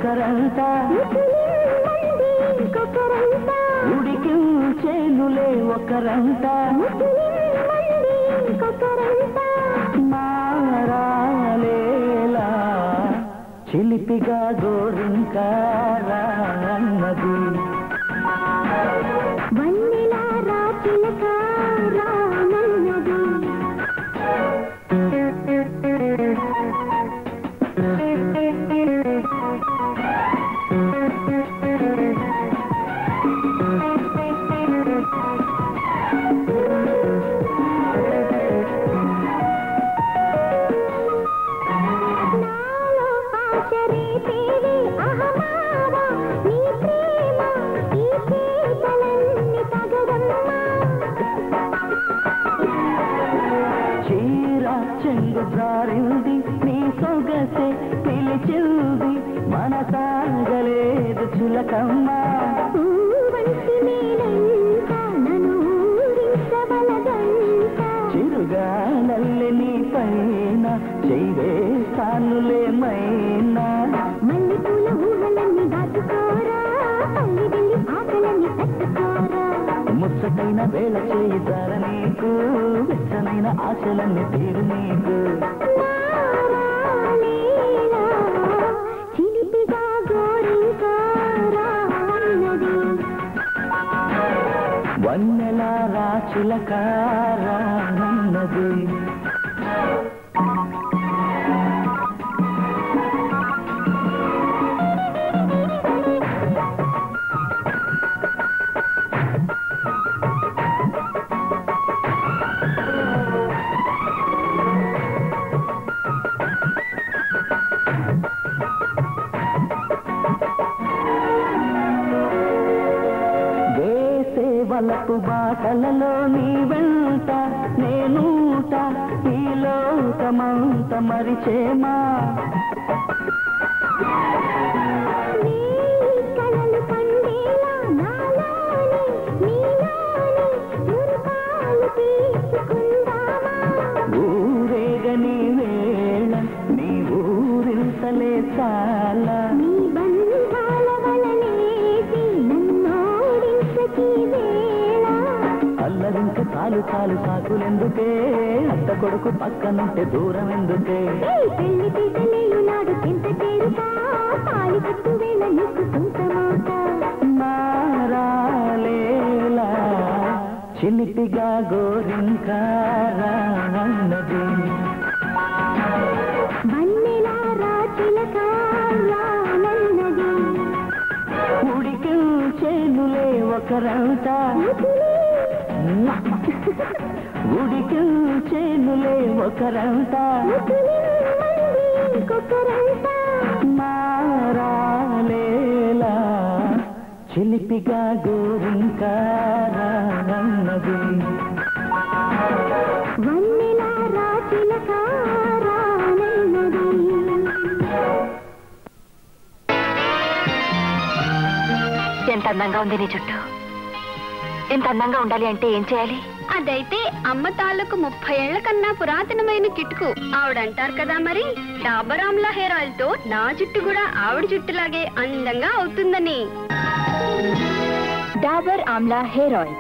ఒకరంట ముసలిమంది ఇంకొకరంతా ఉడికించేనులే ఒకరంట ముసలిమంది ఇంకొకరంతా మారాలేలా చిలిపిగా గోరింకారా అన్నది వన్నెలా రాచిలక రానన్నది నాలో ఆశ రేపేది అహమావా నీ ప్రేమ ఈ చేతలన్నీ తగదమ్మా చీర చెంగు జారింది నీ సొగసే పిలిచింది మన సాగలేదు చిలకమ్మ ఊవంటి నేనంట నన్ను ఊరించవలదంట చిరుగానల్లె నీ పైన చెయ్యేస్తానులే మైనా మల్లెపూల ఊహలన్నీ దాచుకోరా పల్లి వెళ్ళి ఆకలన్నీ తట్టుకోరా ముచ్చటైన వేళ చేయి ధర నీకు వెచ్చనైన ఆశలన్నీ తీరు నీకు మారాలేలా చిలిపిగా గోరింకారా అన్నది వన్నెల రాచులకారా నన్నది వేసే వలపు బాటలలో నీ వెంట నేనూట ఈ లోకమంత మరిచేమా నీ కలలు పండేలా నాలోని నీలోని మురుపాలు తీసుకుందామా ఊరేగని వేళ నీ ఊరింతలే చాలా నీ బంధాల వలనేసి నన్నోడించకి వేళ అల్లరింక చాలు చాలు సాకులెందుకే అత్త కొడుకు పక్కనుంటే దూరం ఎందుకే ఏయ్ పెళ్లి పీటలేలు నాడు చింత చేరుతా తాళి కట్టు వేళ నీకు సొంతమాట మారాలేలా చిలిపిగా గోరింకారా అన్నది వన్నెలా రాచిలక రానన్నది ఉడికించేనులే ఒకరంట ఉడికించేనులే ఒకరంట ముసలిమంది ఇంకొకరంతా మారాలేలా చిలిపిగా గోరింకారా అన్నది వన్నెలా రాచిలక రానన్నది ఎంత అందంగా ఉంది నీ చుట్టూ ఎంత అందంగా ఉండాలి అంటే ఏం చేయాలి అదైతే అమ్మ తాలూకు ముప్పై ఏళ్ల కన్నా పురాతనమైన కిటుకు ఆవిడంటారు కదా మరి డాబర్ ఆమ్లా హెయిర్ ఆయిల్ తో నా జుట్టు కూడా ఆవిడ జుట్టులాగే అందంగా అవుతుందని డాబర్ ఆమ్లా హెయిర్ ఆయిల్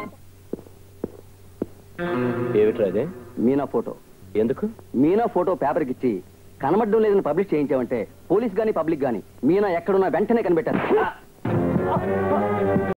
ఏమిట్రా అదే మీనా ఫోటో ఎందుకు మీనా ఫోటో పేపర్కి ఇచ్చి కనబడడం లేదని పబ్లిష్ చేయించామంటే పోలీస్ గాని పబ్లిక్ గాని మీనా ఎక్కడున్నా వెంటనే కనిపెట్టారు